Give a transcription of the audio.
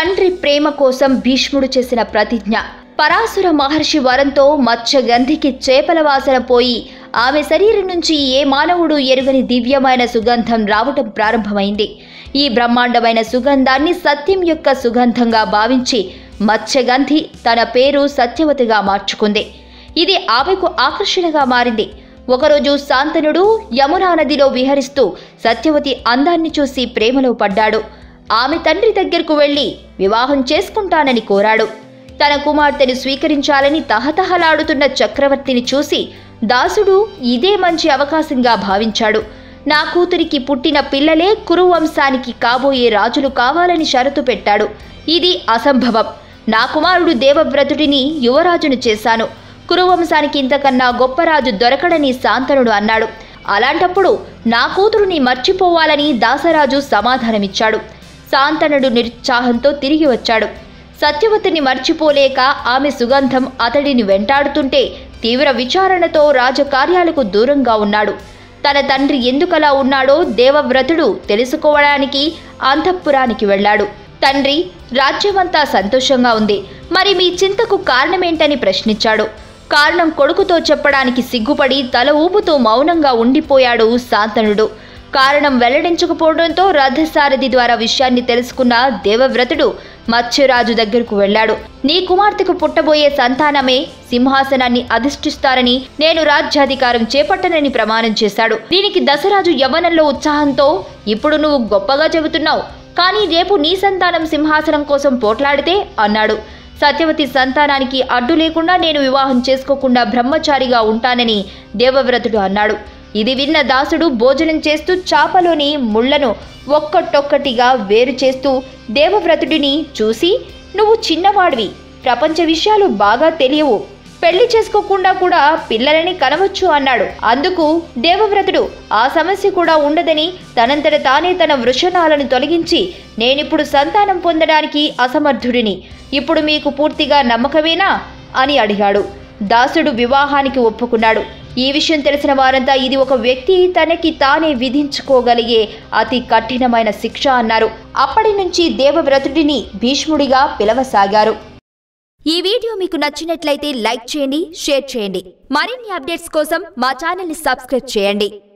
తండ్రి ప్రేమ కోసం భీష్ముడు చేసిన ప్రతిజ్ఞ పరాశుర మహర్షి వరంతో మత్స్యగంధికి చేపల వాసన పోయి ఆమె శరీరం నుంచి ఏ మానవుడు ఎరుగని దివ్యమైన సుగంధం రావటం ప్రారంభమైంది ఈ బ్రహ్మాండమైన సుగంధాన్ని సత్యం యొక్క సుగంధంగా భావించి మత్స్యగంధి తన పేరు సత్యవతిగా మార్చుకుంది ఇది ఆమెకు ఆకర్షణగా మారింది ఒకరోజు శాంతనుడు యమునా నదిలో విహరిస్తూ సత్యవతి అందాన్ని చూసి ప్రేమలో పడ్డాడు ఆమె తండ్రి దగ్గరకు వెళ్ళి వివాహం చేసుకుంటానని కోరాడు తన కుమార్తెను స్వీకరించాలని తహతహలాడుతున్న చక్రవర్తిని చూసి దాసుడు ఇదే మంచి అవకాశంగా భావించాడు నా కూతురికి పుట్టిన పిల్లలే కురువంశానికి కాబోయే రాజులు కావాలని షరతు పెట్టాడు ఇది అసంభవం నా కుమారుడు దేవవ్రతుడిని యువరాజును చేశాను కురువంశానికి ఇంతకన్నా గొప్ప రాజు దొరకడని శాంతనుడు అన్నాడు అలాంటప్పుడు నా కూతురుని మర్చిపోవాలని దాసరాజు సమాధానమిచ్చాడు శాంతనుడు నిరుత్సాహంతో తిరిగి వచ్చాడు సత్యవతిని మర్చిపోలేక ఆమె సుగంధం అతడిని వెంటాడుతుంటే తీవ్ర విచారణతో రాజకార్యాలకు దూరంగా ఉన్నాడు తన తండ్రి ఎందుకలా ఉన్నాడో దేవవ్రతుడు తెలుసుకోవడానికి అంతఃపురానికి వెళ్ళాడు తండ్రి రాజ్యమంతా సంతోషంగా ఉంది మరి మీ చింతకు కారణమేంటని ప్రశ్నించాడు కారణం కొడుకుతో చెప్పడానికి సిగ్గుపడి తల ఊపుతూ మౌనంగా ఉండిపోయాడు శాంతనుడు కారణం వెల్లడించకపోవడంతో రథసారథి ద్వారా విషయాన్ని తెలుసుకున్న దేవవ్రతుడు మత్స్యరాజు దగ్గరకు వెళ్ళాడు నీ కుమార్తెకు పుట్టబోయే సంతానమే సింహాసనాన్ని అధిష్ఠిస్తారని నేను రాజ్యాధికారం చేపట్టనని ప్రమాణం చేశాడు దీనికి దశరాజు యవ్వనంలో ఉత్సాహంతో ఇప్పుడు నువ్వు గొప్పగా చెబుతున్నావు కానీ రేపు నీ సంతానం సింహాసనం కోసం పోట్లాడితే అన్నాడు సత్యవతి సంతానానికి అడ్డు లేకుండా నేను వివాహం చేసుకోకుండా బ్రహ్మచారిగా ఉంటానని దేవవ్రతుడు అన్నాడు ఇది విన్న దాసుడు భోజనం చేస్తూ చాపలోని ముళ్లను ఒక్కటొక్కటిగా వేరు చేస్తూ దేవవ్రతుడిని చూసి నువ్వు చిన్నవాడివి ప్రపంచ విషయాలు బాగా తెలియవు పెళ్లి చేసుకోకుండా కూడా పిల్లలని కనవచ్చు అన్నాడు అందుకు దేవవ్రతుడు ఆ సమస్య కూడా ఉండదని తనంతట తానే తన వృషణాలను తొలగించి నేనిప్పుడు సంతానం పొందడానికి అసమర్థుడిని ఇప్పుడు మీకు పూర్తిగా నమ్మకమేనా అని అడిగాడు దాసుడు వివాహానికి ఒప్పుకున్నాడు ఈ విషయం తెలిసిన వారంతా ఇది ఒక వ్యక్తి తనకి తానే విధించుకోగలిగే అతి కఠినమైన శిక్ష అన్నారు అప్పటి నుంచి దేవవ్రతుడిని భీష్ముడిగా పిలవసాగారు ఈ వీడియో మీకు నచ్చినట్లయితే లైక్ చేయండి షేర్ చేయండి మరిన్ని అప్డేట్స్ కోసం మా ఛానల్ని సబ్స్క్రైబ్ చేయండి